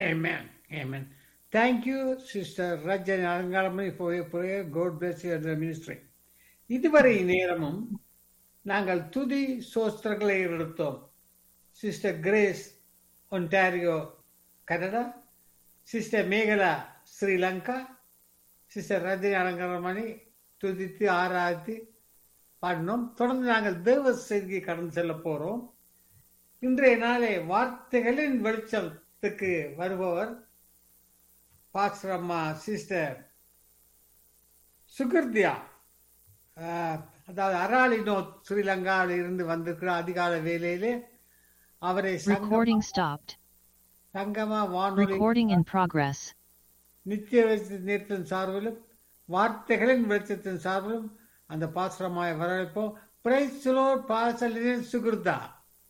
Amen. Amen. Thank you, Sister Rajan Alangaramani, for your prayer. God bless you and the ministry. இதுவரை நேரமும் நாங்கள் துதி சோஸ்திரங்களை எடுத்தோம் sister Grace Ontario Canada sister Mekala Sri Lanka sister Rajini Alangaramani துதித்து ஆராய்த்து பாடினோம் தொடர்ந்து நாங்கள் தேவ செய்தியை கடந்து செல்ல போறோம் இன்றைய நாளே வார்த்தைகளின் வெளிச்சத்துக்கு வருபவர் பாஸ்டர் அம்மா சிஸ்டர் சுகிர்தியா ஆஹ், அதாவது அராலினோ ஸ்ரீலங்காவில் இருந்து வந்திருக்கிற அதிகால வேலையிலே அவரை சங்கமா Recording stopped. சங்கமா வானொலி Recording in progress. நித்திய வெளிச்சத்தின் சார்பிலும் வார்த்தைகளின் வெளிச்சத்தின் சார்பிலும் அந்த பாசுரமாய் வரவேற்போம் பிரைஸ்லோ பாசலின் சுகிருதா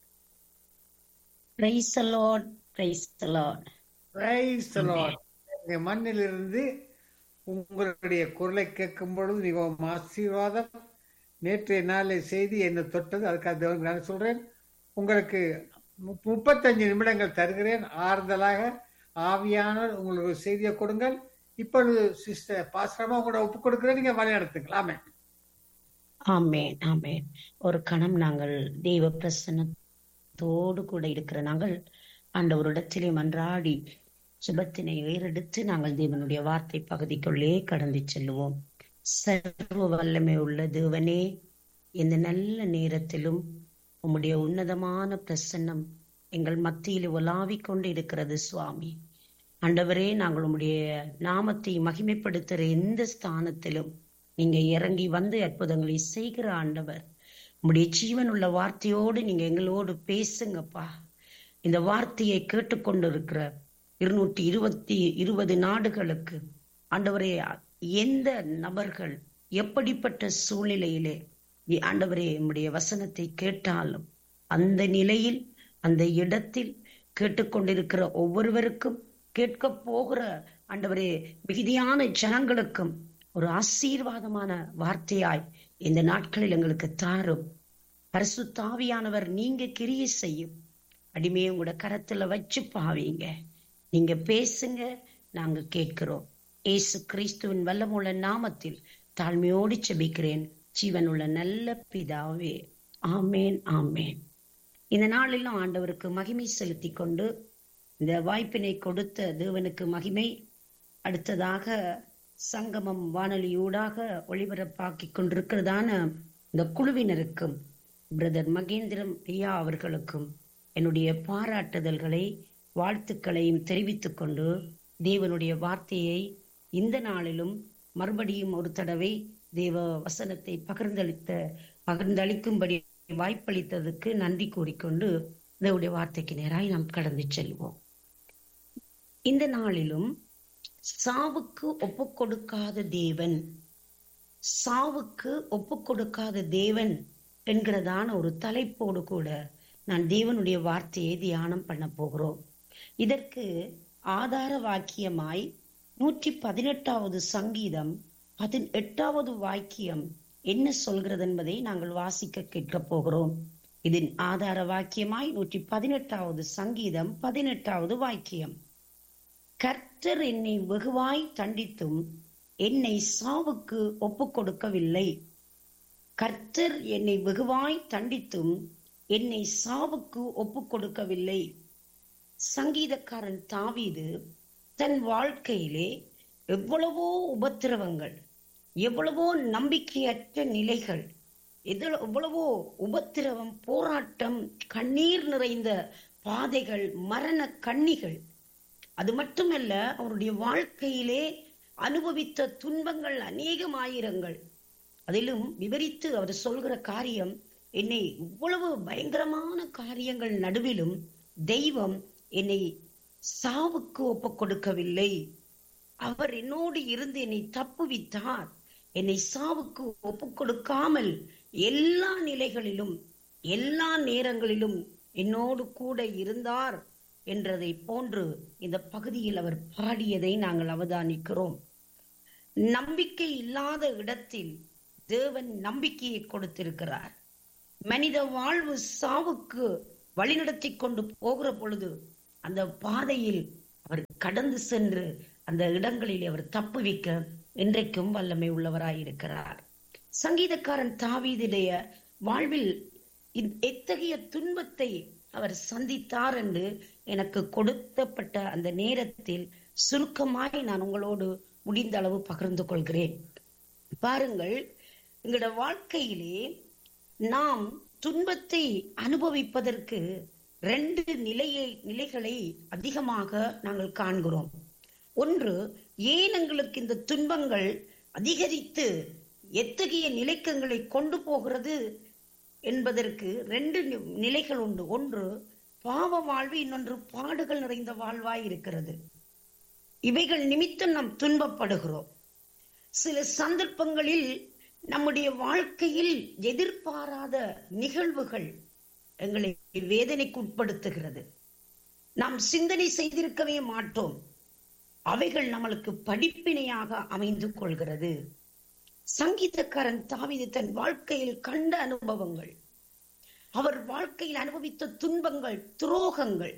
praise lord praise lord praise இந்த மண்ணிலிருந்து உங்களுடைய குரலை கேட்கும் பொழுது மிகவும் ஆசீர்வாதம் நேற்றைய நாளை செய்தி என்ன தொட்டது அதுக்காக தேவனுக்கு நான் சொல்றேன் உங்களுக்கு மு- முப்பத்தஞ்சு நிமிடங்கள் தருகிறேன் ஆறுதலாக ஆவியானவர் உங்களுக்கு ஒரு செய்தியை கொடுங்கள் இப்பொழுது சிஸ்டர் பாஸ்ரமா உங்களோட ஒப்பு கொடுக்கிறேன் நீங்க வழிநடத்துங்கள் ஆமென் ஆமேன் ஆமேன் ஒரு கணம் நாங்கள் தெய்வ பிரசன்னத்தோடு கூட இருக்கிற நாங்கள் ஆண்டவரிடத்திலே மன்றாடி சுபத்தினை ஏறெடுத்து நாங்கள் தேவனுடைய வார்த்தை பகுதிக்குள்ளே கடந்து செல்லுவோம் சர்வ வல்லமை உள்ள தேவனே இந்த நல்ல நேரத்திலும் உம்முடைய உன்னதமான பிரசன்னம் எங்கள் மத்தியில் உலாவிக் கொண்டு இருக்கிறது சுவாமி ஆண்டவரே நாங்கள் உம்முடைய நாமத்தை மகிமைப்படுத்துகிற எந்த ஸ்தானத்திலும் நீங்க இறங்கி வந்து அற்புதங்களை செய்கிற ஆண்டவர் உம்முடைய ஜீவன் உள்ள வார்த்தையோடு நீங்க எங்களோடு பேசுங்கப்பா இந்த வார்த்தையை கேட்டுக்கொண்டு இருக்கிற இருநூற்றி இருபத்தி இருபது நாடுகளுக்கு ஆண்டவரே எந்த நபர்கள் எப்படிப்பட்ட சூழ்நிலையிலே நீ ஆண்டவரே உம்முடைய வசனத்தை கேட்டாலும் அந்த நிலையில் அந்த இடத்தில் கேட்டுக்கொண்டிருக்கிற ஒவ்வொருவருக்கும் கேட்க போகிற ஆண்டவரே மிகுதியான ஜனங்களுக்கும் ஒரு ஆசீர்வாதமான வார்த்தையாய் இந்த நாட்களில் எங்களுக்கு தாரும் பரிசுத்தாவியானவர் நீங்க கிரியை செய்யும் அடிமையை உங்களோட கரத்துல வச்சு பாவீங்க நீங்க பேசுங்க நாங்க கேட்கிறோம் ஏசு கிறிஸ்துவின் வல்லமுள்ள நாமத்தில் தாழ்மையோடு செபிக்கிறேன் ஜீவனுள்ள நல்ல பிதாவே ஆமேன் ஆமேன் இந்த நாளிலும் ஆண்டவருக்கு மகிமை செலுத்தி கொண்டு இந்த வாய்ப்பினை கொடுத்த தேவனுக்கு மகிமை அடுத்ததாக சங்கமம் வானொலியூடாக ஒளிபரப்பாக்கிக் கொண்டிருக்கிறதான இந்த குழுவினருக்கும் பிரதர் மகேந்திரம் ஐயா அவர்களுக்கும் என்னுடைய பாராட்டுதல்களை வாழ்த்துக்களையும் தெரிவித்துக் கொண்டு தேவனுடைய வார்த்தையை இந்த நாளிலும் மறுபடியும் ஒரு தடவை தேவ வசனத்தை பகிர்ந்தளித்த பகிர்ந்தளிக்கும்படி வாய்ப்பளித்ததுக்கு நன்றி கூறிக்கொண்டு தேவனுடைய வார்த்தைக்கு நேராய் நாம் கடந்து செல்வோம் இந்த நாளிலும் சாவுக்கு ஒப்பு கொடுக்காத தேவன் சாவுக்கு ஒப்பு கொடுக்காத தேவன் என்கிறதான ஒரு தலைப்போடு கூட நான் தேவனுடைய வார்த்தையை தியானம் பண்ண போகிறோம் இதற்கு ஆதார வாக்கியமாய் நூற்றி பதினெட்டாவது சங்கீதம் பதினெட்டாவது வாக்கியம் என்ன சொல்கிறது என்பதை நாங்கள் வாசிக்க கேட்க போகிறோம் இதன் ஆதார வாக்கியமாய் நூற்றி பதினெட்டாவது சங்கீதம் பதினெட்டாவது வாக்கியம் கர்த்தர் என்னை வெகுவாய் தண்டித்தும் என்னை சாவுக்கு ஒப்புக் கொடுக்கவில்லை கர்த்தர் என்னை வெகுவாய் தண்டித்தும் என்னை சாவுக்கு ஒப்புக் கொடுக்கவில்லை சங்கீதக்காரன் தாவீது தன் வாழ்க்கையிலே எவ்வளவோ உபத்திரவங்கள் எவ்வளவோ நம்பிக்கையற்ற நிலைகள் எது- எவ்வளவோ உபத்திரவம் போராட்டம் கண்ணீர் நிறைந்த பாதைகள் மரண கண்ணிகள் அது மட்டுமல்ல அவருடைய வாழ்க்கையிலே அனுபவித்த துன்பங்கள் அநேகம் ஆயிரங்கள் அதிலும் விவரித்து அவர் சொல்கிற காரியம் என்னை இவ்வளவு பயங்கரமான காரியங்கள் நடுவிலும் தெய்வம் என்னை சாவுக்கு ஒப்புக் கொடுக்கவில்லை அவர் என்னோடு இருந்து என்னை தப்புவித்தார் என்னை சாவுக்கு ஒப்புக் கொடுக்காமல் எல்லா நிலைகளிலும் எல்லா நேரங்களிலும் என்னோடு கூட இருந்தார் என்றதை போன்று இந்த பகுதியில் அவர் பாடியதை நாங்கள் அவதானிக்கிறோம் நம்பிக்கை இல்லாத இடத்தில் தேவன் நம்பிக்கையை கொடுத்திருக்கிறார் மனித வாழ்வு சாவுக்கு வழிநடத்தி கொண்டு போகிற பொழுது அந்த பாதையில் அவர் கடந்து சென்று அந்த இடங்களில் அவர் தப்புவிக்க இன்றைக்கும் வல்லமை உள்ளவராயிருக்கிறார் சங்கீதக்காரன் தாவீதுடைய வாழ்வில் இத்- எத்தகைய துன்பத்தை அவர் சந்தித்தார் என்று எனக்கு கொடுக்கப்பட்ட அந்த நேரத்தில் சுருக்கமாய் நான் உங்களோடு முடிந்த அளவு பகிர்ந்து கொள்கிறேன் பாருங்கள் எங்களோட வாழ்க்கையிலே நாம் துன்பத்தை அனுபவிப்பதற்கு ரெண்டு நிலையை நிலைகளை அதிகமாக நாங்கள் காண்கிறோம் ஒன்று ஏன் எங்களுக்கு இந்த துன்பங்கள் அதிகரித்து எத்தகைய நிலைக்கங்களை கொண்டு போகிறது என்பதற்கு ரெண்டு நி- நிலைகள் உண்டு ஒன்று பாவ வாழ்வு இன்னொன்று பாடுகள் நிறைந்த வாழ்வாய் இருக்கிறது இவைகள் நிமித்தம் நாம் துன்பப்படுகிறோம் சில சந்தர்ப்பங்களில் நம்முடைய வாழ்க்கையில் எதிர்பாராத நிகழ்வுகள் எங்களை வேதனைக்கு உட்படுத்துகிறது நாம் சிந்தனை செய்திருக்கவே மாட்டோம் அவைகள் நம்மளுக்கு படிப்பினையாக அமைந்து கொள்கிறது சங்கீதக்காரன் தாவீது தன் வாழ்க்கையில் கண்ட அனுபவங்கள் அவர் வாழ்க்கையில் அனுபவித்த துன்பங்கள் துரோகங்கள்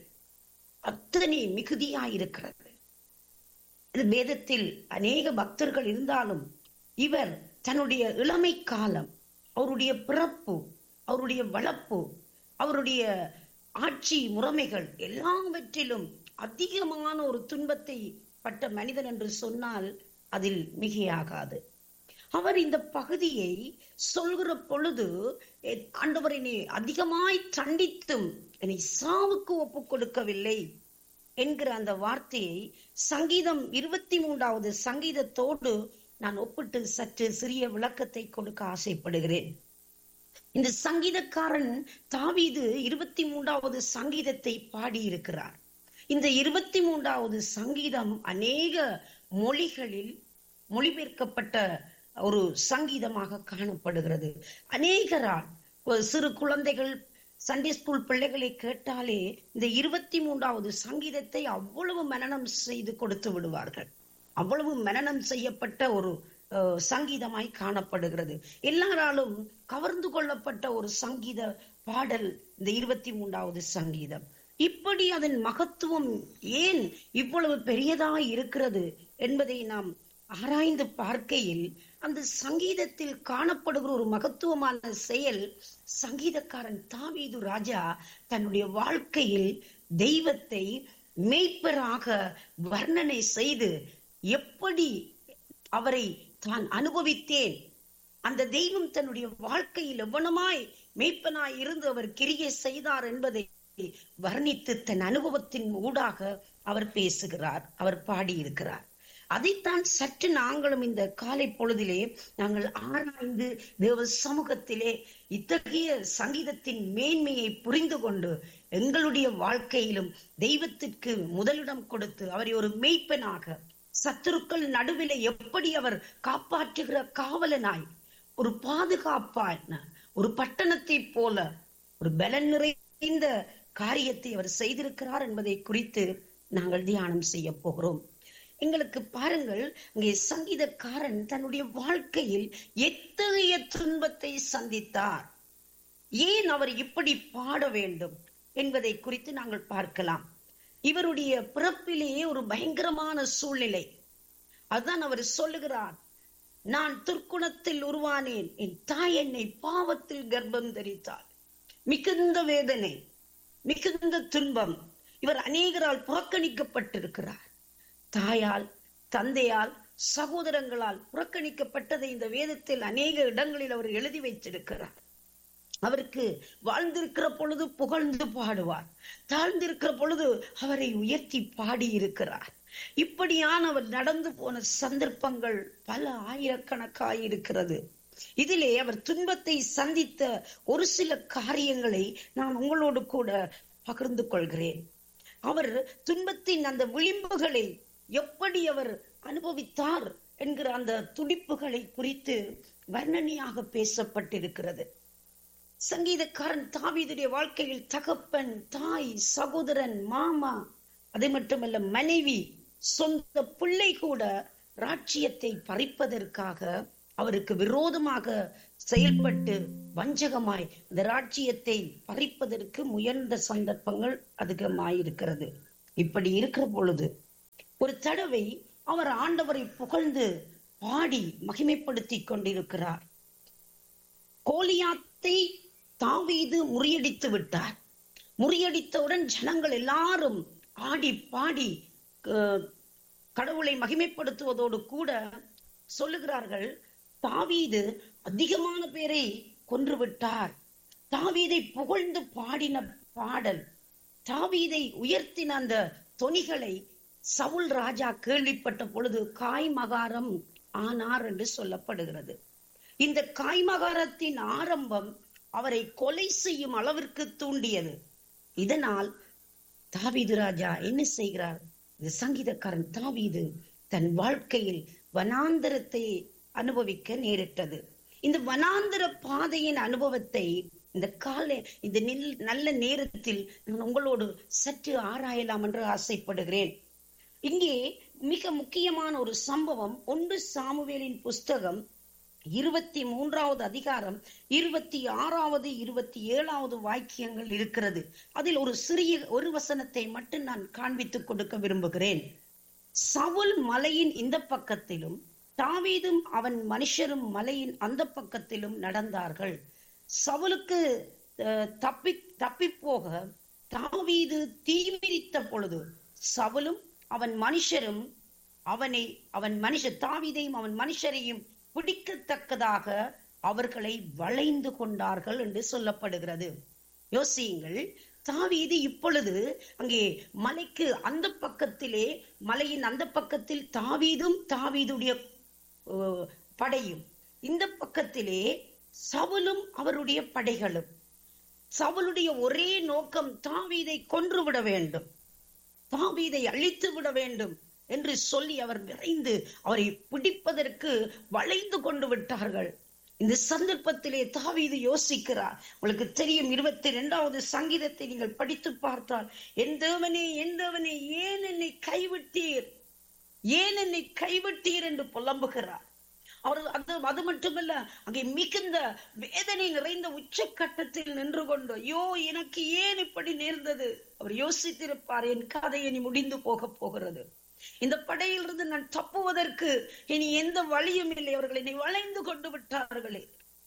அத்தனை மிகுதியாயிருக்கிறது இது வேதத்தில் அநேக பக்தர்கள் இருந்தாலும் இவர் தன்னுடைய இளமை காலம் அவருடைய பிறப்பு அவருடைய வளர்ப்பு அவருடைய ஆட்சி முறைமைகள் எல்லாவற்றிலும் அதிகமான ஒரு துன்பத்தை பட்ட மனிதன் என்று சொன்னால் அதில் மிகையாகாது அவர் இந்த பகுதியை சொல்கிற பொழுது என் ஆண்டவர் என்னை அதிகமாய் தண்டித்தும் என்னை சாவுக்கு ஒப்புக் கொடுக்கவில்லை என்கிற அந்த வார்த்தையை சங்கீதம் இருபத்தி மூன்றாவது சங்கீதத்தோடு நான் ஒப்பிட்டு சற்று சிறிய விளக்கத்தை கொடுக்க ஆசைப்படுகிறேன் இந்த சங்கீதக்காரன் தாவீது இருபத்தி மூன்றாவது சங்கீதத்தை பாடியிருக்கிறார் இந்த இருபத்தி மூன்றாவது சங்கீதம் அநேக மொழிகளில் மொழிபெயர்க்கப்பட்ட ஒரு சங்கீதமாக காணப்படுகிறது அநேகரால் ஒரு சிறு குழந்தைகள் சண்டே ஸ்கூல் பிள்ளைகளை கேட்டாலே இந்த இருபத்தி மூன்றாவது சங்கீதத்தை அவ்வளவு மனனம் செய்து கொடுத்து விடுவார்கள் அவ்வளவு மனனம் செய்யப்பட்ட ஒரு அஹ், சங்கீதமாய் காணப்படுகிறது எல்லாராலும் கவர்ந்து கொள்ளப்பட்ட ஒரு சங்கீத பாடல் இந்த இருபத்தி மூன்றாவது சங்கீதம் இப்படி அதன் மகத்துவம் ஏன் இவ்வளவு பெரியதாய் இருக்கிறது என்பதை நாம் ஆராய்ந்து பார்க்கையில் அந்த சங்கீதத்தில் காணப்படுகிற ஒரு மகத்துவமான செயல் சங்கீதக்காரன் தாவீது ராஜா தன்னுடைய வாழ்க்கையில் தெய்வத்தை மெய்ப்பராக வர்ணனை செய்து எப்படி அவரை தான் அனுபவித்தேன் அந்த தெய்வம் தன்னுடைய வாழ்க்கையில் எவ்வளமாய் மெய்ப்பனாய் இருந்து அவர் கிரியை செய்தார் என்பதை வர்ணித்து தன் அனுபவத்தின் ஊடாக அவர் பேசுகிறார் அவர் பாடியிருக்கிறார் அதைத்தான் சற்று நாங்களும் இந்த காலை பொழுதிலே நாங்கள் ஆராய்ந்து தேவ சமூகத்திலே இத்தகைய சங்கீதத்தின் மேன்மையை புரிந்து கொண்டு எங்களுடைய வாழ்க்கையிலும் தெய்வத்திற்கு முதலிடம் கொடுத்து அவரை ஒரு மெய்ப்பனாக சத்துருக்கள் நடுவிலே எப்படி அவர் காப்பாற்றுகிற காவலனாய் ஒரு பாதுகாப்பான ஒரு பட்டணத்தை போல ஒரு பலன் நிறைந்த காரியத்தை அவர் செய்திருக்கிறார் என்பதை குறித்து நாங்கள் தியானம் செய்ய போகிறோம் எங்களுக்கு பாருங்கள் இங்கே சங்கீதக்காரன் தன்னுடைய வாழ்க்கையில் எத்தகைய துன்பத்தை சந்தித்தார் ஏன் அவர் இப்படி பாட வேண்டும் என்பதை குறித்து நாங்கள் பார்க்கலாம் இவருடைய பிறப்பிலேயே ஒரு பயங்கரமான சூழ்நிலை அதுதான் அவர் சொல்லுகிறார் நான் துர்க்குணத்தில் உருவானேன் என் தாய் என்னை பாவத்தில் கர்ப்பம் தரித்தாள் மிகுந்த வேதனை மிகுந்த துன்பம் இவர் அநேகரால் புறக்கணிக்கப்பட்டிருக்கிறார் தாயால் தந்தையால் சகோதரங்களால் புறக்கணிக்கப்பட்டதை இந்த வேதத்தில் அநேக இடங்களில் அவர் எழுதி வைத்திருக்கிறார் அவருக்கு வாழ்ந்திருக்கிற பொழுது புகழ்ந்து பாடுவார் தாழ்ந்திருக்கிற பொழுது அவரை உயர்த்தி பாடியிருக்கிறார் இப்படியான அவர் நடந்து போன சந்தர்ப்பங்கள் பல ஆயிரக்கணக்காய் இருக்கிறது இதிலே அவர் துன்பத்தை சந்தித்த ஒரு சில காரியங்களை நான் உங்களோடு கூட பகிர்ந்து கொள்கிறேன் அவர் துன்பத்தின் அந்த விளிம்புகளை எப்படி அவர் அனுபவித்தார் என்கிற அந்த துடிப்புகளை குறித்து வர்ணனையாக பேசப்பட்டிருக்கிறது சங்கீதக்காரன் தாவீதுடைய வாழ்க்கையில் தகப்பன் தாய் சகோதரன் மாமா அது மட்டுமல்ல மனைவி சொந்த பிள்ளை கூட ராட்சியத்தை பறிப்பதற்காக அவருக்கு விரோதமாக செயல்பட்டு வஞ்சகமாய் இந்த ராட்சியத்தை பறிப்பதற்கு முயன்ற சந்தர்ப்பங்கள் அதிகமாயிருக்கிறது இப்படி இருக்கிற பொழுது ஒரு தடவை அவர் ஆண்டவரை புகழ்ந்து பாடி மகிமைப்படுத்திக் கொண்டிருக்கிறார் கோலியாத்தை தாவீது முறியடித்து விட்டார் முறியடித்தவுடன் ஜனங்கள் எல்லாரும் ஆடி பாடி அஹ், கடவுளை மகிமைப்படுத்துவதோடு கூட சொல்லுகிறார்கள் தாவீது அதிகமான பேரை கொன்று விட்டார் தாவீதை புகழ்ந்து பாடின பாடல் தாவீதை உயர்த்தின அந்த தொனிகளை சவுல் ராஜா கேள்விப்பட்ட பொழுது காய்மகாரம் ஆனார் என்று சொல்லப்படுகிறது இந்த காய்மகாரத்தின் ஆரம்பம் அவரை கொலை செய்யும் அளவிற்கு தூண்டியது இதனால் தாவீது ராஜா என்ன செய்கிறார் இந்த சங்கீதக்காரன் தாவீது தன் வாழ்க்கையில் வனாந்தரத்தை அனுபவிக்க நேரிட்டது இந்த வனாந்தர பாதையின் அனுபவத்தை இந்த கால இந்த நில் நல்ல நேரத்தில் நான் உங்களோடு சற்று ஆராயலாம் என்று ஆசைப்படுகிறேன் இங்கே மிக முக்கியமான ஒரு சம்பவம் ஒன்று சாமுவேலின் புஸ்தகம் இருபத்தி மூன்றாவது அதிகாரம் இருபத்தி ஆறாவது இருபத்தி ஏழாவது வாக்கியங்கள் இருக்கிறது அதில் ஒரு சிறிய ஒரு வசனத்தை மட்டும் நான் காண்பித்துக் கொடுக்க விரும்புகிறேன் சவுல் மலையின் இந்த பக்கத்திலும் தாவீதும் அவன் மனுஷரும் மலையின் அந்த பக்கத்திலும் நடந்தார்கள் சவுலுக்கு அஹ், தப்பி தப்பி போக தாவீது தீமிரித்த பொழுது சவுலும் அவன் மனுஷரும் அவனை அவன் மனுஷ தாவீதையும் அவன் மனுஷரையும் பிடிக்கத்தக்கதாக அவர்களை வளைந்து கொண்டார்கள் என்று சொல்லப்படுகிறது யோசியுங்கள் தாவீது இப்பொழுது அங்கே மலைக்கு அந்த பக்கத்திலே மலையின் அந்த பக்கத்தில் தாவீதும் தாவீதுடைய அஹ், படையும் இந்த பக்கத்திலே சவுலும் அவருடைய படைகளும் சவுலுடைய ஒரே நோக்கம் தாவீதை கொன்று விட வேண்டும் தாவீதை அழித்து விட வேண்டும் என்று சொல்லி அவர் விரைந்து அவரை பிடிப்பதற்கு வளைந்து கொண்டு விட்டார்கள் இந்த சந்தர்ப்பத்திலே தாவீது யோசிக்கிறார் உங்களுக்கு தெரியும் இருபத்தி இரண்டாவது சங்கீதத்தை நீங்கள் படித்து பார்த்தால் என் தேவனே என் தேவனே ஏன் என்னை கைவிட்டீர் ஏன் என்னை கைவிட்டீர் என்று புலம்புகிறார் அவர் அது அது மட்டுமல்ல அங்கே மிகுந்த வேதனை நிறைந்த உச்சக்கட்டத்தில் நின்று கொண்டு ஐயோ எனக்கு ஏன் இப்படி நேர்ந்தது அவர் யோசித்திருப்பார் என் கதை இனி முடிந்து போக போகிறது இந்த படையிலிருந்து நான் தப்புவதற்கு இனி எந்த வழியும் இல்லை அவர்கள் என்னை வளைந்து கொண்டு விட்டார்களே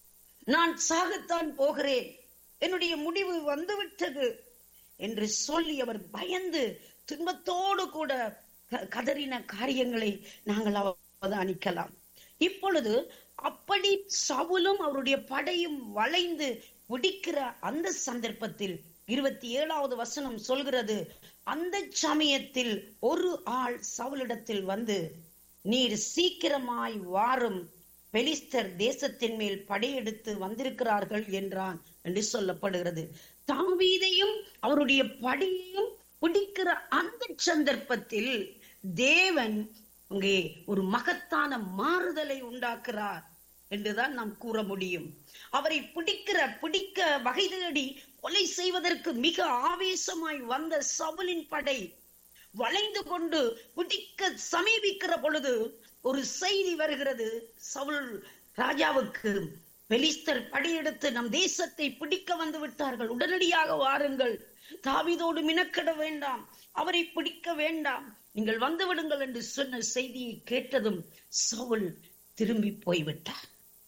நான் சாகத்தான் போகிறேன் என்னுடைய முடிவு வந்துவிட்டது என்று சொல்லி அவர் பயந்து துன்பத்தோடு கூட க- கதறின காரியங்களை நாங்கள் அவதானிக்கலாம் இப்பொழுது அப்படி சவுலும் அவருடைய படையும் வளைந்து பிடிக்கிற அந்த சந்தர்ப்பத்தில் இருபத்தி ஏழாவது வசனம் சொல்கிறது அந்த சமயத்தில் ஒரு ஆள் சவுலிடத்தில் வந்து நீர் சீக்கிரமாய் வாரும் பெலிஸ்தர் தேசத்தின் மேல் படையெடுத்து வந்திருக்கிறார்கள் என்றான் என்று சொல்லப்படுகிறது தாவீதையும் அவருடைய படையையும் பிடிக்கிற அந்த சந்தர்ப்பத்தில் தேவன் அங்கே ஒரு மகத்தான மாறுதலை உண்டாக்குறார் என்றுதான் நாம் கூற முடியும் அவரை பிடிக்கிற பிடிக்க வகை தேடி கொலை செய்வதற்கு மிக ஆவேசமாய் வந்த சவுலின் படை வளைந்து கொண்டு பிடிக்க சமீபிக்கிற பொழுது ஒரு செய்தி வருகிறது சவுல் ராஜாவுக்கு பெலிஸ்தர் படையெடுத்து நம் தேசத்தை பிடிக்க வந்து விட்டார்கள் உடனடியாக வாருங்கள் தாவீதோடு மினக்கிட வேண்டாம் அவரை பிடிக்க வேண்டாம் நீங்கள் வந்து விடுங்கள் என்று சொன்ன செய்தியை கேட்டதும் சவுல் திரும்பி போய்விட்டார்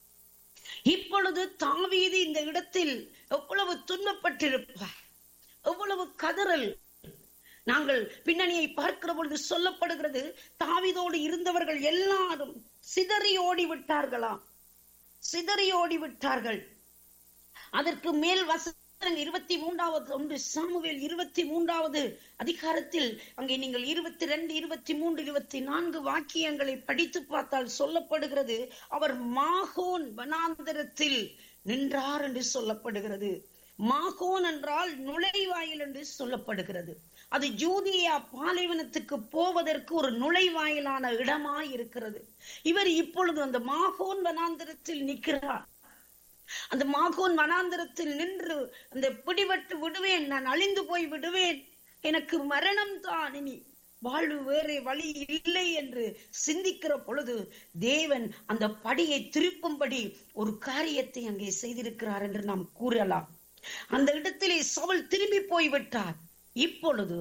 இப்பொழுது தாவீது இந்த இடத்தில் எவ்வளவு துன்பப்பட்டிருப்பார் எவ்வளவு கதறல் நாங்கள் பின்னணியை பார்க்கிற பொழுது சொல்லப்படுகிறது தாவீதோடு இருந்தவர்கள் எல்லாரும் சிதறி ஓடி விட்டார்களாம் சிதறி ஓடி விட்டார்கள் அதற்கு மேல் வசனம் இருபத்தி மூன்றாவது ஒன்று சாமுவேல் இருபத்தி மூன்றாவது அதிகாரத்தில் அங்கே நீங்கள் இருபத்தி ரெண்டு இருபத்தி மூன்று இருபத்தி நான்கு வாக்கியங்களை படித்து பார்த்தால் சொல்லப்படுகிறது அவர் மாகோன் வனாந்தரத்தில் நின்றார் என்று சொல்லப்படுகிறது மாகோன் என்றால் நுழைவாயில் என்று சொல்லப்படுகிறது அது ஜூதியா பாலைவனத்துக்கு போவதற்கு ஒரு நுழைவாயிலான இடமாய் இருக்கிறது இவர் இப்பொழுது அந்த மாகோன் வனாந்தரத்தில் நிற்கிறார் அந்த மாகோன் வனாந்தரத்தில் நின்று அந்த பிடிபட்டு விடுவேன் நான் அழிந்து போய் விடுவேன் எனக்கு மரணம் தான் இனி வாழ்வு வேறே வழி இல்லை என்று சிந்திக்கிற பொழுது தேவன் அந்த படியை திருப்பும்படி ஒரு காரியத்தை அங்கே செய்திருக்கிறார் என்று நாம் கூறலாம் அந்த இடத்திலே சவுல் திரும்பி போய்விட்டார் இப்பொழுது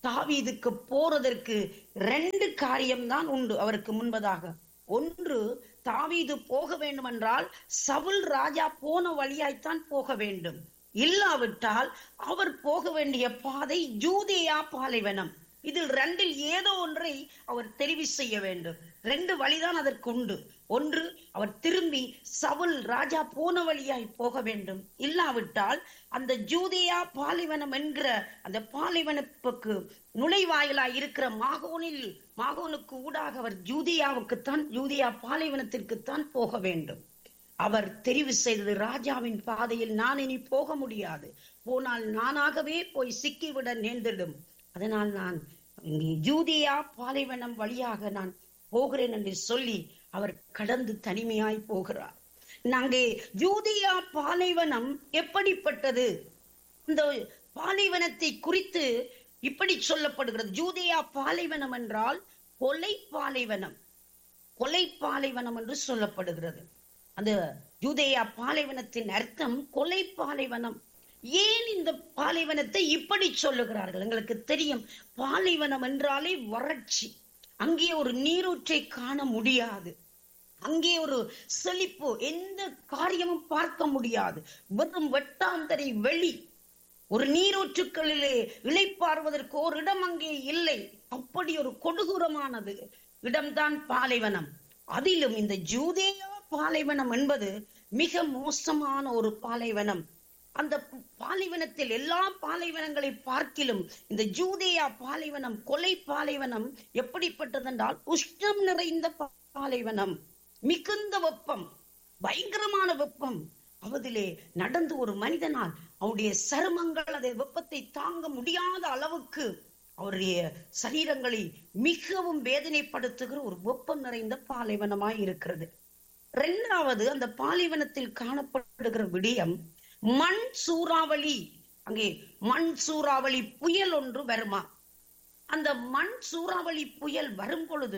தாவீதுக்கு போறதற்கு ரெண்டு காரியம்தான் உண்டு அவருக்கு முன்பதாக ஒன்று தாவீது போக வேண்டும் என்றால் சவுல் ராஜா போன வழியாய்த்தான் போக வேண்டும் இல்லாவிட்டால் அவர் போக வேண்டிய பாதை ஜூதேயா பாலைவனம் இதில் ரெண்டில் ஏதோ ஒன்றை அவர் தெரிவு செய்ய வேண்டும் ரெண்டு வழிதான் அதற்கு உண்டு ஒன்று அவர் திரும்பி சவுல் ராஜா போன வழியாய் போக வேண்டும் இல்லாவிட்டால் அந்த ஜூதேயா பாலைவனம் என்கிற அந்த பாலைவனப்புக்கு நுழைவாயிலாய் இருக்கிற மாகோனில் மாகோனுக்கு ஊடாக அவர் ஜூதியாவுக்குத்தான் ஜூதியா பாலைவனத்திற்குத்தான் போக வேண்டும் அவர் தெரிவு செய்தது ராஜாவின் பாதையில் நான் இனி போக முடியாது போனால் நானாகவே போய் சிக்கிவிட நேர்ந்திடும் அதனால் நான் இங்கே ஜூதியா பாலைவனம் வழியாக நான் போகிறேன் என்று சொல்லி அவர் கடந்து தனிமையாய் போகிறார் நாங்கே ஜூதியா பாலைவனம் எப்படிப்பட்டது இந்த பாலைவனத்தை குறித்து இப்படி சொல்லப்படுகிறது ஜூதியா பாலைவனம் என்றால் கொலை பாலைவனம் கொலை பாலைவனம் என்று சொல்லப்படுகிறது அந்த யூதேயா பாலைவனத்தின் அர்த்தம் கொலை பாலைவனம் ஏன் இந்த பாலைவனத்தை இப்படி சொல்லுகிறார்கள் எங்களுக்கு தெரியும் பாலைவனம் என்றாலே வறட்சி அங்கே ஒரு நீரூற்றை காண முடியாது அங்கே ஒரு செழிப்பு எந்த காரியமும் பார்க்க முடியாது வெறும் வெட்டாந்தரை வெளி ஒரு நீரூற்றுக்களிலே இளைப்பாறுவதற்கு ஒரு இடம் அங்கே இல்லை அப்படி ஒரு கொடூரமானது இடம்தான் பாலைவனம் அதிலும் இந்த ஜூதேயா பாலைவனம் என்பது மிக மோசமான ஒரு பாலைவனம் அந்த பாலைவனத்தில் எல்லா பாலைவனங்களை பார்க்கிலும் இந்த ஜூதேயா பாலைவனம் கொலை பாலைவனம் எப்படிப்பட்டதென்றால் உஷ்ணம் நிறைந்த பாலைவனம் மிகுந்த வெப்பம் பயங்கரமான வெப்பம் அவதிலே நடந்து ஒரு மனிதனால் அவருடைய சருமங்கள் அதை வெப்பத்தை தாங்க முடியாத அளவுக்கு அவருடைய சரீரங்களை மிகவும் வேதனைப்படுத்துகிற ஒரு வெப்பம் நிறைந்த பாலைவனமாய் இருக்கிறது இரண்டாவது அந்த பாலைவனத்தில் காணப்படுகிற விடயம் மண் சூறாவளி அங்கே மண் சூறாவளி புயல் ஒன்று வருமா அந்த மண் சூறாவளி புயல் வரும் பொழுது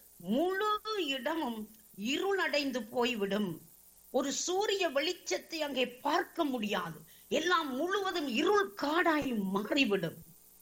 முழு இடமும் இருளடைந்து போய்விடும் ஒரு சூரிய வெளிச்சத்தை அங்கே பார்க்க முடியாது எல்லாம் முழுவதும் இருள் காடாய் மாறிவிடும்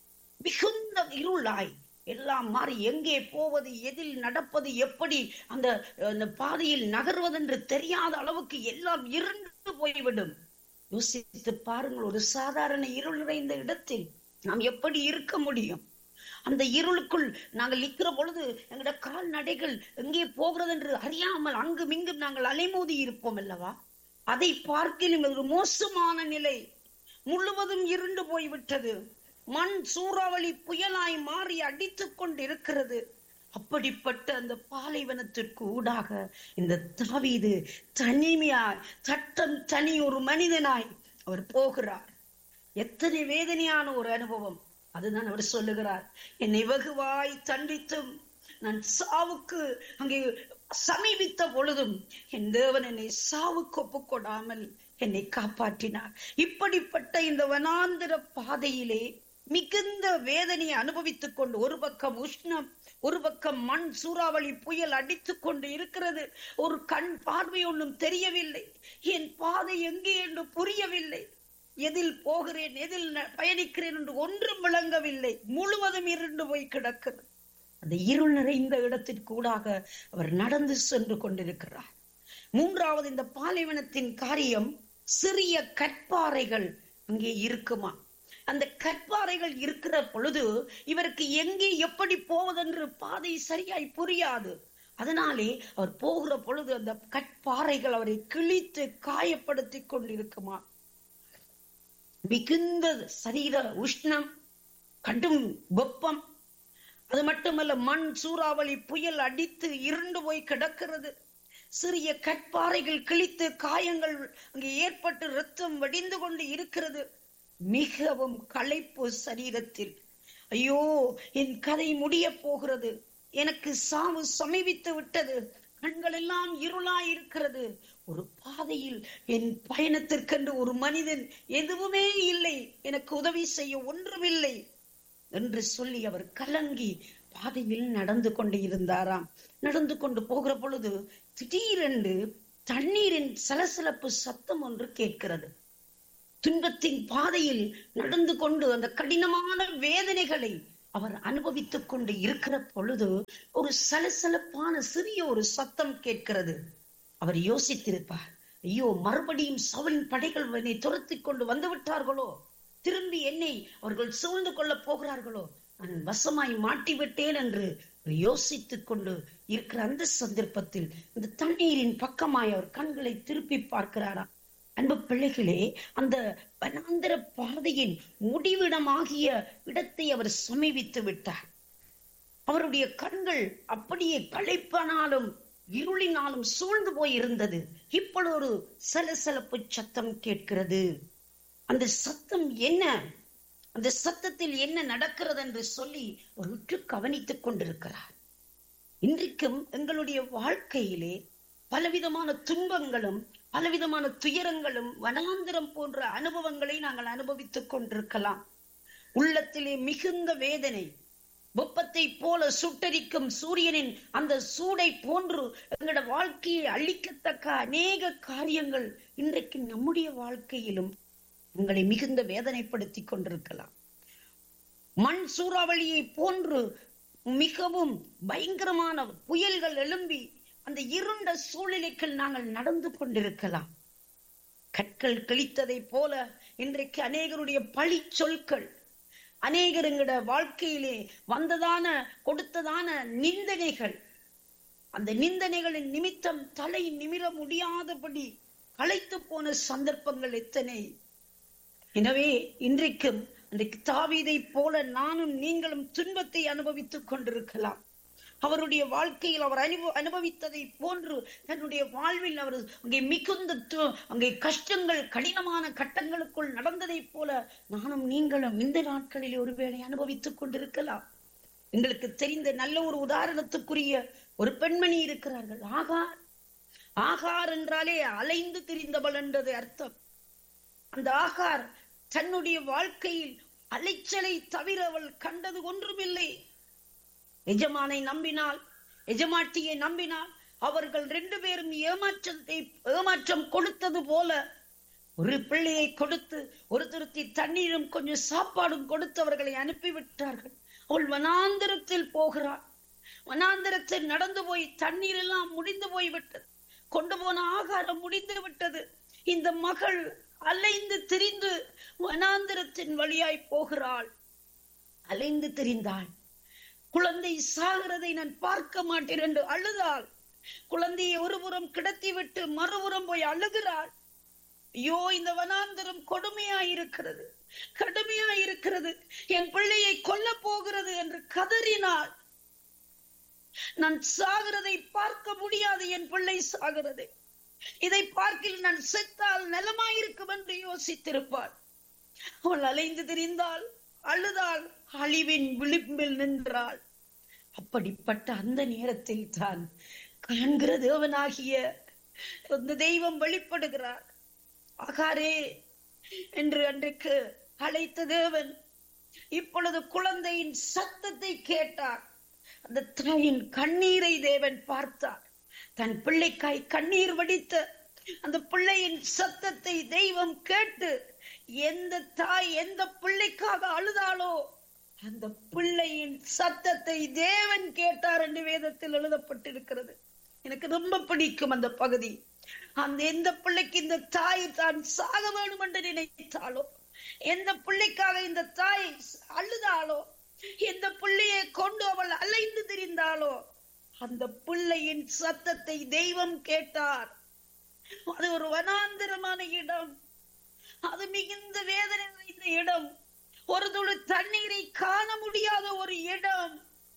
மிகுந்த இருளாய் எல்லாம் மாறி எங்கே போவது எதில் நடப்பது எப்படி அந்த அந்த பாதையில் நகர்வதென்று தெரியாத அளவுக்கு எல்லாம் இருண்டு போய்விடும் யோசித்து பாருங்கள் ஒரு சாதாரண இருள் நிறைந்த இடத்தில் நாம் எப்படி இருக்க முடியும் அந்த இருளுக்குள் நாங்கள் நிற்கிற பொழுது எங்களோட கால்நடைகள் எங்கே போகிறது என்று அறியாமல் அங்கும் இங்கும் நாங்கள் அலைமோதி இருப்போம் அல்லவா அதை பார்க்கிலும் ஒரு மோசமான நிலை முழுவதும் இருண்டு போய்விட்டது மண் சூறாவளி புயலாய் மாறி அடித்துக் கொண்டு இருக்கிறது அப்படிப்பட்ட அந்த பாலைவனத்திற்கு ஊடாக இந்த தாவீது தனிமையாய் சட்டம் தனி ஒரு மனிதனாய் அவர் போகிறார் எத்தனை வேதனையான ஒரு அனுபவம் அதுதான் அவர் சொல்லுகிறார் என்னை வெகுவாய் தண்டித்தும் நான் சாவுக்கு அங்கே சமீபித்த பொழுதும் என் தேவன் என்னை சாவுக்கு ஒப்புக்கொடாமல் என்னை காப்பாற்றினார் இப்படிப்பட்ட இந்த வனாந்திர பாதையிலே மிகுந்த வேதனையை அனுபவித்துக் கொண்டு ஒரு பக்கம் உஷ்ணம் ஒரு பக்கம் மண் சூறாவளி புயல் அடித்துக் கொண்டு இருக்கிறது ஒரு கண் பார்வை ஒன்றும் தெரியவில்லை என் பாதை எங்கே என்று புரியவில்லை எதில் போகிறேன் எதில் பயணிக்கிறேன் என்று ஒன்றும் விளங்கவில்லை முழுவதும் இருண்டு போய் கிடக்கிறது அந்த இருள் நிறைந்த இடத்திற்கு ஊடாக அவர் நடந்து சென்று கொண்டிருக்கிறார் மூன்றாவது இந்த பாலைவனத்தின் காரியம் சிறிய கற்பாறைகள் அங்கே இருக்குமா அந்த கற்பாறைகள் இருக்கிற பொழுது இவருக்கு எங்கே எப்படி போவதென்று பாதை சரியாய் புரியாது அதனாலே அவர் போகிற பொழுது அந்த கற்பாறைகள் அவரை கிழித்து காயப்படுத்தி கொண்டிருக்குமா மிகுந்த சரீர உஷ்ணம் கடும் வெப்பம் அது மட்டுமல்ல மண் சூறாவளி புயல் அடித்து இருண்டு போய் கிடக்கிறது சிறிய கற்பாறைகள் கிழித்து காயங்கள் அங்கே ஏற்பட்டு ரத்தம் வடிந்து கொண்டு இருக்கிறது மிகவும் களைப்பு சரீரத்தில் ஐயோ என் கதை முடிய போகிறது எனக்கு சாவு சமீபித்து விட்டது கண்கள் எல்லாம் இருளாய் இருக்கிறது ஒரு பாதையில் என் பயணத்திற்கென்று ஒரு மனிதன் எதுவுமே இல்லை எனக்கு உதவி செய்ய ஒன்றுமில்லை என்று சொல்லி அவர் கலங்கி பாதையில் நடந்து கொண்டு இருந்தாராம் நடந்து கொண்டு போகிற பொழுது திடீரென்று தண்ணீரின் சலசலப்பு சத்தம் ஒன்று கேட்கிறது துன்பத்தின் பாதையில் நடந்து கொண்டு அந்த கடினமான வேதனைகளை அவர் அனுபவித்துக் கொண்டு இருக்கிற பொழுது ஒரு சலசலப்பான சிறிய ஒரு சத்தம் கேட்கிறது அவர் யோசித்திருப்பார் ஐயோ மறுபடியும் சவுலின் படைகள் என்னை துரத்திக் கொண்டு வந்து விட்டார்களோ திரும்பி என்னை அவர்கள் சூழ்ந்து கொள்ளப் போகிறார்களோ நான் வசமாய் மாட்டிவிட்டேன் என்று யோசித்துக் கொண்டு இருக்கிற அந்த சந்தர்ப்பத்தில் இந்த தண்ணீரின் பக்கமாய் அவர் கண்களை திருப்பி பார்க்கிறாராம் அன்பு பிள்ளைகளே அந்த வனாந்தர பாதையின் முடிவிடமாகிய இடத்தை அவர் சமீபித்து விட்டார் அவருடைய கண்கள் அப்படியே களைப்பனாலும் இருளினாலும் சூழ்ந்து போய் இருந்தது இப்பொழுது ஒரு சலசலப்பு சத்தம் கேட்கிறது அந்த சத்தம் என்ன அந்த சத்தத்தில் என்ன நடக்கிறது என்று சொல்லி ஒரு உற்று கவனித்துக் கொண்டிருக்கிறார் இன்றைக்கும் எங்களுடைய வாழ்க்கையிலே பலவிதமான துன்பங்களும் பலவிதமான துயரங்களும் வனாந்திரம் போன்ற அனுபவங்களை நாங்கள் அனுபவித்துக் கொண்டிருக்கலாம் உள்ளத்திலே மிகுந்த வேதனை வெப்பத்தை போல சுட்டரிக்கும் சூரியனின் அந்த சூடை போன்று எங்களோட வாழ்க்கையை அழிக்கத்தக்க அநேக காரியங்கள் இன்றைக்கு நம்முடைய வாழ்க்கையிலும் உங்களை மிகுந்த வேதனைப்படுத்தி கொண்டிருக்கலாம் மண் சூறாவளியை போன்று மிகவும் பயங்கரமான புயல்கள் எழும்பி அந்த இருண்ட சூழ்நிலைகள் நாங்கள் நடந்து கொண்டிருக்கலாம் கற்கள் கிழித்ததை போல இன்றைக்கு அநேகருடைய பழி சொற்கள் அநேகருங்கட வாழ்க்கையிலே வந்ததான கொடுத்ததான நிந்தனைகள் அந்த நிந்தனைகளின் நிமித்தம் தலை நிமிர முடியாதபடி களைத்து போன சந்தர்ப்பங்கள் எத்தனை எனவே இன்றைக்கும் அன்றைக்கு தாவீதை போல நானும் நீங்களும் துன்பத்தை அனுபவித்துக் கொண்டிருக்கலாம் அவருடைய வாழ்க்கையில் அவர் அனுபவ அனுபவித்ததை போன்று தன்னுடைய வாழ்வில் அவர் அங்கே மிகுந்த து- அங்கே கஷ்டங்கள் கடினமான கட்டங்களுக்குள் நடந்ததை போல நானும் நீங்களும் இந்த நாட்களில் ஒருவேளை அனுபவித்துக் கொண்டிருக்கலாம் எங்களுக்கு தெரிந்த நல்ல ஒரு உதாரணத்துக்குரிய ஒரு பெண்மணி இருக்கிறார்கள் ஆகார் ஆகார் என்றாலே அலைந்து திரிந்தவள் என்றது அர்த்தம் அந்த ஆகார் தன்னுடைய வாழ்க்கையில் அலைச்சலை தவிர அவள் கண்டது ஒன்றுமில்லை எஜமானை நம்பினாள் எஜமாட்டியை நம்பினாள் அவர்கள் ரெண்டு பேரும் ஏமாற்றத்தை ஏமாற்றம் கொடுத்தது போல ஒரு பிள்ளையை கொடுத்து ஒரு திருத்தி தண்ணீரும் கொஞ்சம் சாப்பாடும் கொடுத்து அவர்களை அனுப்பிவிட்டார்கள் அவள் வனாந்தரத்தில் போகிறாள் வனாந்தரத்தில் நடந்து போய் தண்ணீர் எல்லாம் முடிந்து போய் விட்டது கொண்டு போன ஆகாரம் முடிந்து விட்டது இந்த மகள் அலைந்து திரிந்து வனாந்தரத்தின் வழியாய் போகிறாள் அலைந்து திரிந்தாள் குழந்தை சாகிறதை நான் பார்க்க மாட்டேன் என்று அழுதாள் குழந்தையை ஒருபுறம் கிடத்திவிட்டு மறுபுறம் போய் அழுகிறாள் ஐயோ இந்த வனாந்தரம் கொடுமையாயிருக்கிறது கடுமையாயிருக்கிறது என் பிள்ளையை கொல்ல போகிறது என்று கதறினாள் நான் சாகிறதை பார்க்க முடியாது என் பிள்ளை சாகிறதை இதை பார்க்கில் நான் செத்தால் நலமாயிருக்கும் என்று யோசித்திருப்பாள் அவள் அலைந்து திரிந்தாள் அழுதாள் அழிவின் விளிம்பில் நின்றாள் அப்படிப்பட்ட அந்த நேரத்தில் தான் காண்கிற தேவனாகிய அந்த தெய்வம் வெளிப்படுகிறார் ஆகாரே என்று அன்றைக்கு அழைத்த தேவன் இப்பொழுது குழந்தையின் சத்தத்தை கேட்டார் அந்த தாயின் கண்ணீரை தேவன் பார்த்தார் தன் பிள்ளைக்காய் கண்ணீர் வடித்த அந்த பிள்ளையின் சத்தத்தை தெய்வம் கேட்டு எந்த தாய் எந்த பிள்ளைக்காக அழுதாளோ அந்த பிள்ளையின் சத்தத்தை தேவன் கேட்டார் என்று வேதத்தில் எழுதப்பட்டிருக்கிறது எனக்கு ரொம்ப பிடிக்கும் அந்த பகுதி அந்த எந்த பிள்ளைக்கு இந்த தாய் தான் சாக வேண்டும் என்று நினைத்தாளோ எந்த பிள்ளைக்காக இந்த தாய் அழுதாளோ எந்த பிள்ளையை கொண்டு அவள் அலைந்து திரிந்தாளோ அந்த பிள்ளையின் சத்தத்தை தெய்வம் கேட்டார் அது ஒரு வனாந்திரமான இடம் அது மிகுந்த வேதனை நிறைந்த இடம் ஒரு துளி தண்ணீரை காண முடியாத ஒரு இடம்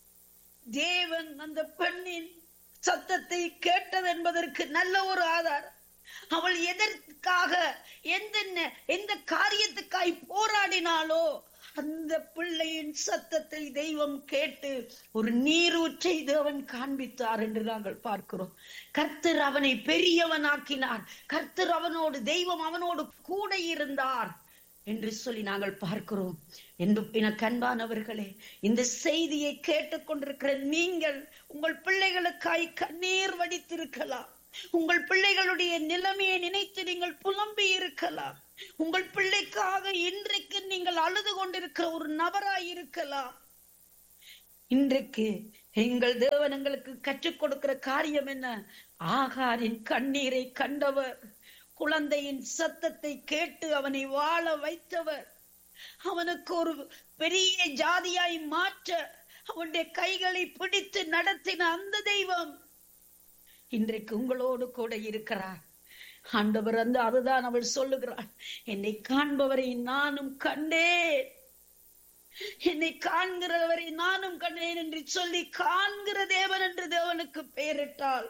தேவன் அந்த பெண்ணின் சத்தத்தை கேட்டது என்பதற்கு நல்ல ஒரு ஆதாரம் அவள் எதற்காக எந்த எந்த காரியத்துக்காய் போராடினாலோ அந்த பிள்ளையின் சத்தத்தை தெய்வம் கேட்டு ஒரு நீரூற்றை தேவன் காண்பித்தார் என்று நாங்கள் பார்க்கிறோம் கர்த்தர் அவனை பெரியவனாக்கினார் கர்த்தர் அவனோடு தெய்வம் அவனோடு கூட இருந்தார் என்று சொல்லி நாங்கள் பார்க்கிறோம் என்று எனக்கு அன்பானவர்களே இந்த செய்தியை கேட்டுக்கொண்டிருக்கிற நீங்கள் உங்கள் பிள்ளைகளுக்காய் கண்ணீர் வடித்திருக்கலாம் உங்கள் பிள்ளைகளுடைய நிலைமையை நினைத்து நீங்கள் புலம்பி இருக்கலாம் உங்கள் பிள்ளைக்காக இன்றைக்கு நீங்கள் அழுது கொண்டிருக்கிற ஒரு நபராய் இருக்கலாம் இன்றைக்கு எங்கள் தேவன் எங்களுக்கு கற்றுக் கொடுக்கிற காரியம் என்ன ஆகாரின் கண்ணீரை கண்டவர் குழந்தையின் சத்தத்தை கேட்டு அவனை வாழ வைத்தவர் அவனுக்கு ஒரு பெரிய ஜாதியாய் மாற்ற அவனுடைய கைகளை பிடித்து நடத்தின அந்த தெய்வம் இன்றைக்கு உங்களோடு கூட இருக்கிறார் ஆண்டவர் வந்து அதுதான் அவள் சொல்லுகிறாள் என்னை காண்பவரை நானும் கண்டேன் என்னை காண்கிறவரை நானும் கண்டேன் என்று சொல்லி காண்கிற தேவன் என்று தேவனுக்கு பெயரிட்டால்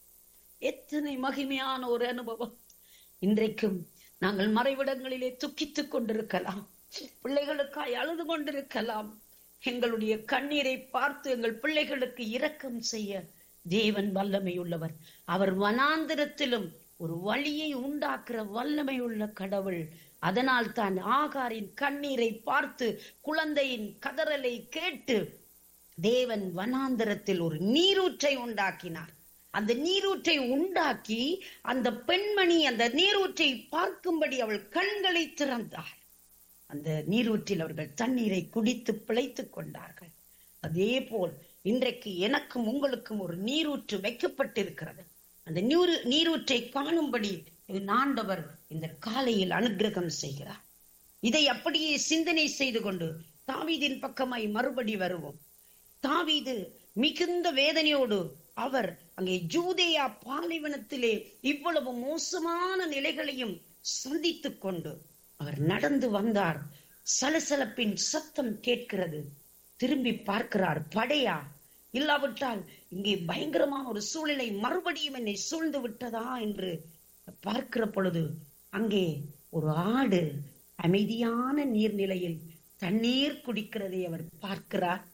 எத்தனை மகிமையான ஒரு அனுபவம் இன்றைக்கும் நாங்கள் மறைவிடங்களிலே துக்கித்துக் கொண்டிருக்கலாம் பிள்ளைகளுக்காய் அழுது கொண்டிருக்கலாம் எங்களுடைய கண்ணீரை பார்த்து எங்கள் பிள்ளைகளுக்கு இரக்கம் செய்ய தேவன் வல்லமை உள்ளவர் அவர் வனாந்திரத்திலும் ஒரு வழியை உண்டாக்குற வல்லமை உள்ள கடவுள் அதனால் தான் ஆகாரின் கண்ணீரை பார்த்து குழந்தையின் கதறலை கேட்டு தேவன் வனாந்தரத்தில் ஒரு நீரூற்றை உண்டாக்கினார் அந்த நீரூற்றை உண்டாக்கி அந்த பெண்மணி அந்த நீரூற்றை பார்க்கும்படி அவள் கண்களை திறந்தாள் அந்த நீரூற்றில் அவர்கள் தண்ணீரை குடித்து பிழைத்துக் கொண்டார்கள் அதே போல் இன்றைக்கு எனக்கும் உங்களுக்கும் ஒரு நீரூற்று வைக்கப்பட்டிருக்கிறது அந்த நீரு நீரூற்றை காணும்படி ஆண்டவர் இந்த காலையில் அனுகிரகம் செய்கிறார் இதை அப்படியே சிந்தனை செய்து கொண்டு தாவீதின் பக்கமாய் மறுபடி வருவோம் தாவீது மிகுந்த வேதனையோடு அவர் அங்கே ஜூதேயா பாலைவனத்திலே இவ்வளவு மோசமான நிலைகளையும் சந்தித்துக் கொண்டு அவர் நடந்து வந்தார் சலசலப்பின் சத்தம் கேட்கிறது திரும்பி பார்க்கிறார் படையா இல்லாவிட்டால் இங்கே பயங்கரமான ஒரு சூழ்நிலை மறுபடியும் என்னை சூழ்ந்து விட்டதா என்று பார்க்கிற பொழுது அங்கே ஒரு ஆடு அமைதியான நீர்நிலையில் தண்ணீர் குடிக்கிறதை அவர் பார்க்கிறார்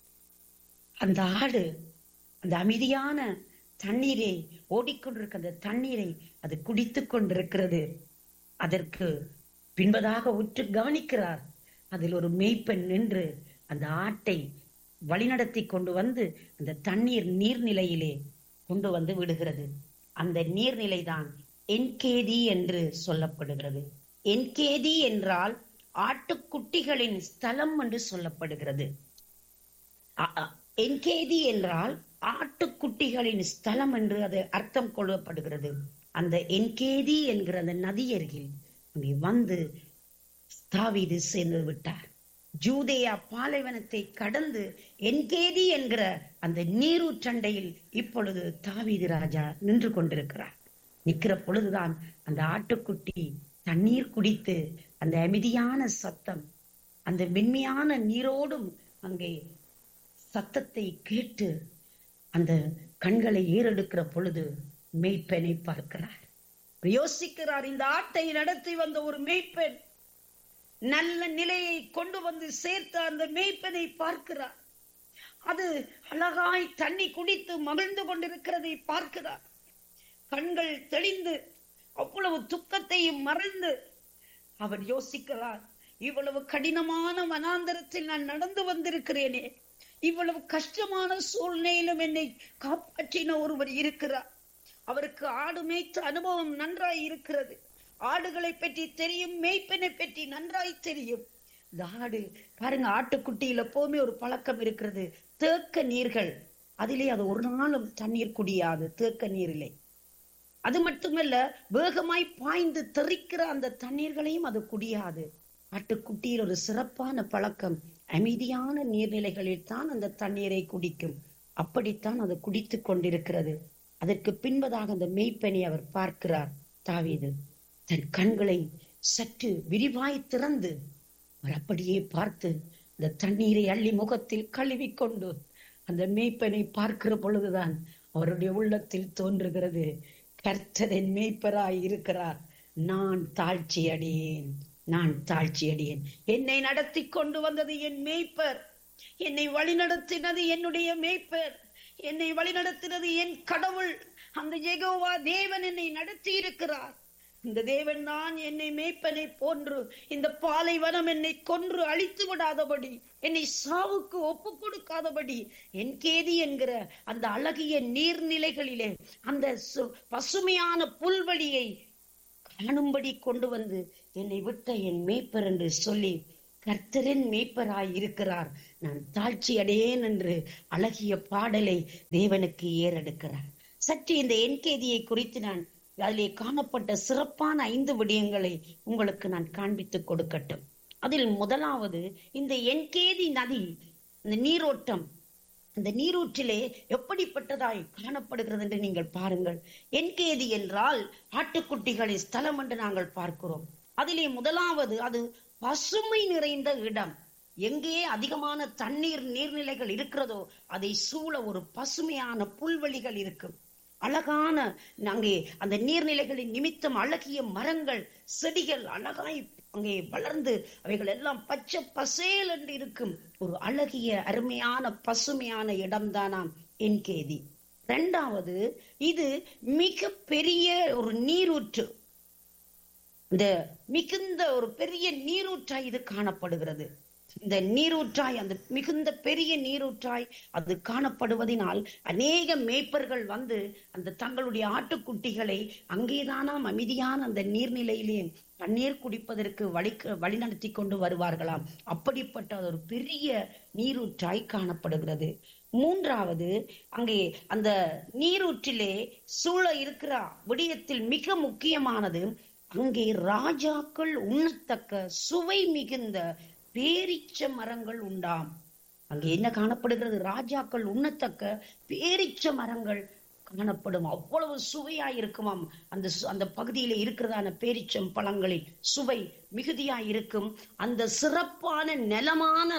அந்த ஆடு அந்த அமைதியான தண்ணீரை ஓடிக்கொண்டிருக்க அந்த தண்ணீரை அது குடித்துக் கொண்டிருக்கிறது அதற்கு பின்பதாக உற்று கவனிக்கிறார் அதில் ஒரு மேய்ப்பெண் நின்று அந்த ஆட்டை வழிநடத்தி கொண்டு வந்து அந்த தண்ணீர் நீர்நிலையிலே கொண்டு வந்து விடுகிறது அந்த நீர்நிலைதான் என்கேதி என்று சொல்லப்படுகிறது என்கேதி என்றால் ஆட்டுக்குட்டிகளின் ஸ்தலம் என்று சொல்லப்படுகிறது என்கேதி என்றால் ஆட்டுக்குட்டிகளின் ஸ்தலம் என்று அது அர்த்தம் கொள்ளப்படுகிறது அந்த என்கேதி என்கிற அந்த நதியருகில் அங்கே வந்து தாவீது சென்று விட்டார் ஜூதேயா பாலைவனத்தை கடந்து என்கேதி என்கிற அந்த நீரூற்றண்டையில் இப்பொழுது தாவீது ராஜா நின்று கொண்டிருக்கிறார் நிற்கிற பொழுதுதான் அந்த ஆட்டுக்குட்டி தண்ணீர் குடித்து அந்த அமைதியான சத்தம் அந்த மென்மையான நீரோடும் அங்கே சத்தத்தை கேட்டு அந்த கண்களை ஏறெடுக்கிற பொழுது மெய்ப்பெனை பார்க்கிறார் யோசிக்கிறார் இந்த ஆட்டை நடத்தி வந்த ஒரு மெய்ப்பெண் நல்ல நிலையை கொண்டு வந்து சேர்த்த அந்த மெய்ப்பெனை பார்க்கிறார் அது அழகாய் தண்ணி குடித்து மகிழ்ந்து கொண்டிருக்கிறதை பார்க்கிறார் கண்கள் தெளிந்து அவ்வளவு துக்கத்தையும் மறந்து அவர் யோசிக்கிறார் இவ்வளவு கடினமான வனாந்தரத்தில் நான் நடந்து வந்திருக்கிறேனே இவ்வளவு கஷ்டமான சூழ்நிலையிலும் என்னை காப்பாற்றின ஒருவர் இருக்கிறார் அவருக்கு ஆடு மேய்த்த அனுபவம் நன்றாய் இருக்கிறது ஆடுகளை பற்றி தெரியும் மேய்ப்பனை பற்றி நன்றாய் தெரியும் இந்த ஆடு பாருங்க ஆட்டுக்குட்டியில எப்பவுமே ஒரு பழக்கம் இருக்கிறது தேக்க நீர்கள் அதிலே அது ஒரு நாளும் தண்ணீர் குடியாது தேக்க நீரிலே அது மட்டுமல்ல வேகமாய் பாய்ந்து தெறிக்கிற அந்த தண்ணீர்களையும் அது குடியாது ஆட்டுக்குட்டியில் ஒரு சிறப்பான பழக்கம் அமைதியான நீர்நிலைகளில் தான் அந்த தண்ணீரை குடிக்கும் அப்படித்தான் அது குடித்து கொண்டிருக்கிறது அதற்கு பின்பதாக அந்த மெய்ப்பெண்ணை அவர் பார்க்கிறார் தாவீது தன் கண்களை சற்று விரிவாய் திறந்து அவர் அப்படியே பார்த்து அந்த தண்ணீரை அள்ளி முகத்தில் கழுவிக்கொண்டு அந்த மேய்ப்பனை பார்க்கிற பொழுதுதான் அவருடைய உள்ளத்தில் தோன்றுகிறது கர்த்தரின் மேய்ப்பராய் இருக்கிறார் நான் தாழ்ச்சி அடையேன் நான் தாழ்ச்சி அடையேன் என்னை நடத்தி கொண்டு வந்தது என் மேய்ப்பர் என்னை வழிநடத்தினது என்னுடைய மேய்ப்பர் என்னை வழிநடத்தினது என் கடவுள் அந்த ஜெகோவா தேவன் என்னை நடத்தி இருக்கிறார் இந்த தேவன் தான் என்னை மேய்ப்பனை போன்று இந்த பாலைவனம் என்னை கொன்று அழித்து விடாதபடி என்னை சாவுக்கு ஒப்பு கொடுக்காதபடி என் கேதி என்கிற அந்த அழகிய நீர்நிலைகளிலே அந்த பசுமையான புல்வெளியை காணும்படி கொண்டு வந்து என்னை விட்ட என் மேய்ப்பர் என்று சொல்லி கர்த்தரின் மேய்ப்பராய் இருக்கிறார் நான் தாழ்ச்சி அடையேன் என்று அழகிய பாடலை தேவனுக்கு ஏறெடுக்கிறார் சற்று இந்த என்கேதியை குறித்து நான் அதிலே காணப்பட்ட சிறப்பான ஐந்து விடயங்களை உங்களுக்கு நான் காண்பித்துக் கொடுக்கட்டும் அதில் முதலாவது இந்த என்கேதி நதி இந்த நீரோட்டம் அந்த நீரூற்றிலே எப்படிப்பட்டதாய் காணப்படுகிறது என்று நீங்கள் பாருங்கள் என்கேதி என்றால் ஆட்டுக்குட்டிகளின் ஸ்தலம் என்று நாங்கள் பார்க்கிறோம் அதிலே முதலாவது அது பசுமை நிறைந்த இடம் எங்கே அதிகமான தண்ணீர் நீர்நிலைகள் இருக்கிறதோ அதை சூழ ஒரு பசுமையான புல்வெளிகள் இருக்கும் அழகான அங்கே அந்த நீர்நிலைகளின் நிமித்தம் அழகிய மரங்கள் செடிகள் அழகாய் அங்கே வளர்ந்து அவைகள் எல்லாம் பச்சை பசேல் என்று இருக்கும் ஒரு அழகிய அருமையான பசுமையான இடம்தானாம் என்கேதி இரண்டாவது இது மிக பெரிய ஒரு நீரூற்று இந்த மிகுந்த ஒரு பெரிய நீரூற்றாய் இது காணப்படுகிறது இந்த நீரூற்றாய் அந்த மிகுந்த பெரிய நீரூற்றாய் அது காணப்படுவதனால் அநேக மேய்ப்பர்கள் வந்து அந்த தங்களுடைய ஆட்டுக்குட்டிகளை அங்கேதானாம் அமைதியான அந்த நீர்நிலையிலே தண்ணீர் குடிப்பதற்கு வழி வழிநடத்தி கொண்டு வருவார்களாம் அப்படிப்பட்ட ஒரு பெரிய நீரூற்றாய் காணப்படுகிறது மூன்றாவது அங்கே அந்த நீரூற்றிலே சூழ இருக்கிற விடயத்தில் மிக முக்கியமானது அங்கே ராஜாக்கள் உண்ணத்தக்க சுவை மிகுந்த பேரிச்ச மரங்கள் உண்டாம் அங்கே என்ன காணப்படுகிறது ராஜாக்கள் உண்ணத்தக்க பேரிச்ச மரங்கள் காணப்படும் அவ்வளவு சுவையாய் இருக்குமாம் அந்த அந்த பகுதியில இருக்கிறதான பேரிச்சம் பழங்களில் சுவை மிகுதியாய் இருக்கும் அந்த சிறப்பான நிலமான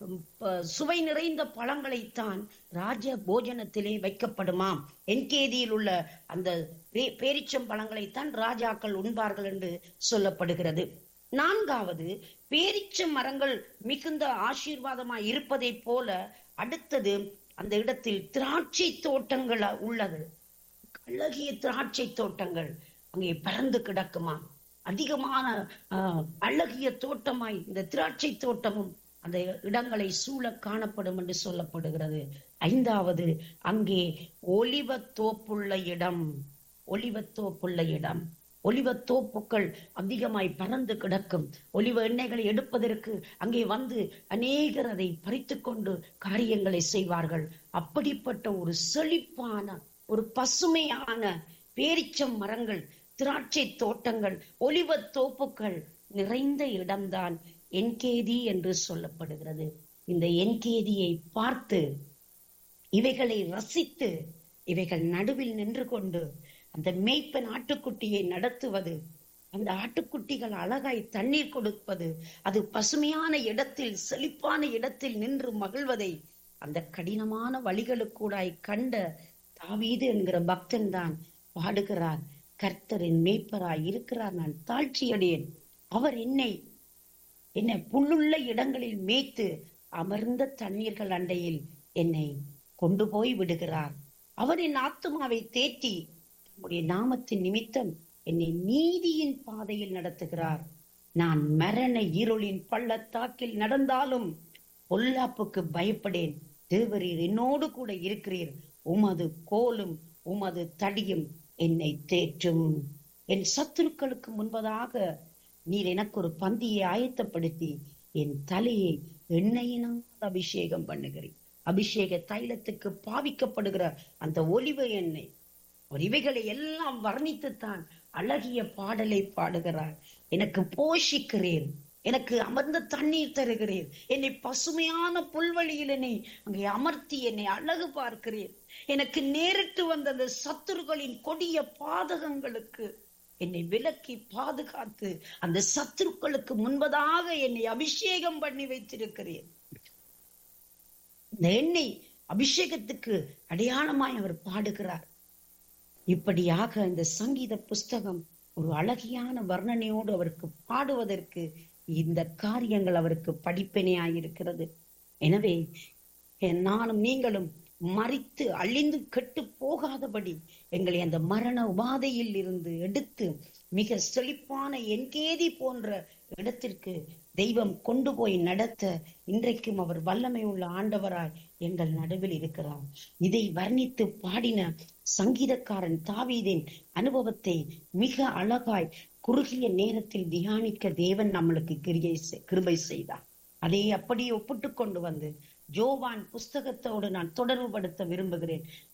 சுவை நிறைந்த பழங்களைத்தான் ராஜ போஜனத்திலே வைக்கப்படுமாம் என்கேதியில் உள்ள அந்த பேரிச்சம் பழங்களைத்தான் ராஜாக்கள் உண்பார்கள் என்று சொல்லப்படுகிறது நான்காவது பேரிச்ச மரங்கள் மிகுந்த ஆசீர்வாதமாய் இருப்பதை போல அடுத்தது அந்த இடத்தில் திராட்சை தோட்டங்கள் உள்ளது அழகிய திராட்சை தோட்டங்கள் அங்கே பறந்து கிடக்குமா அதிகமான அழகிய தோட்டமாய் இந்த திராட்சை தோட்டமும் அந்த இடங்களை சூழ காணப்படும் என்று சொல்லப்படுகிறது ஐந்தாவது அங்கே ஒலிவ தோப்புள்ள இடம் ஒலிவ தோப்புள்ள இடம் ஒலிவ தோப்புக்கள் அதிகமாய் பறந்து கிடக்கும் ஒலிவ எண்ணெய்களை எடுப்பதற்கு அங்கே வந்து அநேகர் அதை பறித்து கொண்டு காரியங்களை செய்வார்கள் அப்படிப்பட்ட ஒரு செழிப்பான ஒரு பசுமையான பேரிச்சம் மரங்கள் திராட்சை தோட்டங்கள் ஒலிவ தோப்புக்கள் நிறைந்த இடம்தான் என்கேதி என்று சொல்லப்படுகிறது இந்த என்கேதியை பார்த்து இவைகளை ரசித்து இவைகள் நடுவில் நின்று கொண்டு அந்த மேய்ப்பன் ஆட்டுக்குட்டியை நடத்துவது அந்த ஆட்டுக்குட்டிகள் அழகாய் தண்ணீர் கொடுப்பது அது பசுமையான இடத்தில் செழிப்பான இடத்தில் நின்று மகிழ்வதை அந்த கடினமான வழிகளுக்கூடாய் கண்ட தாவீது என்கிற பக்தன் தான் பாடுகிறார் கர்த்தரின் மேய்ப்பராய் இருக்கிறார் நான் தாழ்ச்சியடையேன் அவர் என்னை என்னை புல்லுள்ள இடங்களில் மேய்த்து அமர்ந்த தண்ணீர்கள் அண்டையில் என்னை கொண்டு போய் விடுகிறார் அவர் என் ஆத்துமாவை தேற்றி உடைய நாமத்தின் நிமித்தம் என்னை நீதியின் பாதையில் நடத்துகிறார் நான் மரண இருளின் பள்ளத்தாக்கில் நடந்தாலும் பொல்லாப்புக்கு பயப்படேன் தேவரீர் என்னோடு கூட இருக்கிறீர் உமது கோலும் உமது தடியும் என்னை தேற்றும் என் சத்துருக்களுக்கு முன்பதாக நீர் எனக்கு ஒரு பந்தியை ஆயத்தப்படுத்தி என் தலையை எண்ணெயினால் அபிஷேகம் பண்ணுகிறேன் அபிஷேக தைலத்துக்கு பாவிக்கப்படுகிற அந்த ஒலிவ எண்ணெய் அவர் இவைகளை எல்லாம் வர்ணித்துத்தான் அழகிய பாடலை பாடுகிறார் எனக்கு போஷிக்கிறேன் எனக்கு அமர்ந்த தண்ணீர் தருகிறேன் என்னை பசுமையான புல்வெளியில் என்னை அங்கே அமர்த்தி என்னை அழகு பார்க்கிறேன் எனக்கு நேரிட்டு வந்த அந்த சத்துருகளின் கொடிய பாதகங்களுக்கு என்னை விலக்கி பாதுகாத்து அந்த சத்துருக்களுக்கு முன்பதாக என்னை அபிஷேகம் பண்ணி வைத்திருக்கிறேன் இந்த எண்ணெய் அபிஷேகத்துக்கு அடையாளமாய் அவர் பாடுகிறார் இப்படியாக இந்த சங்கீத புஸ்தகம் ஒரு அழகியான வர்ணனையோடு அவருக்கு பாடுவதற்கு இந்த காரியங்கள் அவருக்கு படிப்பினையாயிருக்கிறது எனவே நானும் நீங்களும் மறித்து அழிந்து கெட்டு போகாதபடி எங்களை அந்த மரண உபாதையில் இருந்து எடுத்து மிக செழிப்பான என்கேதி போன்ற இடத்திற்கு தெய்வம் கொண்டு போய் நடத்த இன்றைக்கும் அவர் வல்லமை உள்ள ஆண்டவராய் எங்கள் நடுவில் இருக்கிறார் இதை வர்ணித்து பாடின சங்கீதக்காரன் தாவீதின் அனுபவத்தை மிக அழகாய் குறுகிய நேரத்தில் தியானிக்க தேவன் நம்மளுக்கு கிரியை கிருபை செய்தார் அதை அப்படியே ஒப்பிட்டு கொண்டு வந்து ஜோவான் புஸ்தகத்தோடு நான் தொடர்புபடுத்த விரும்புகிறேன்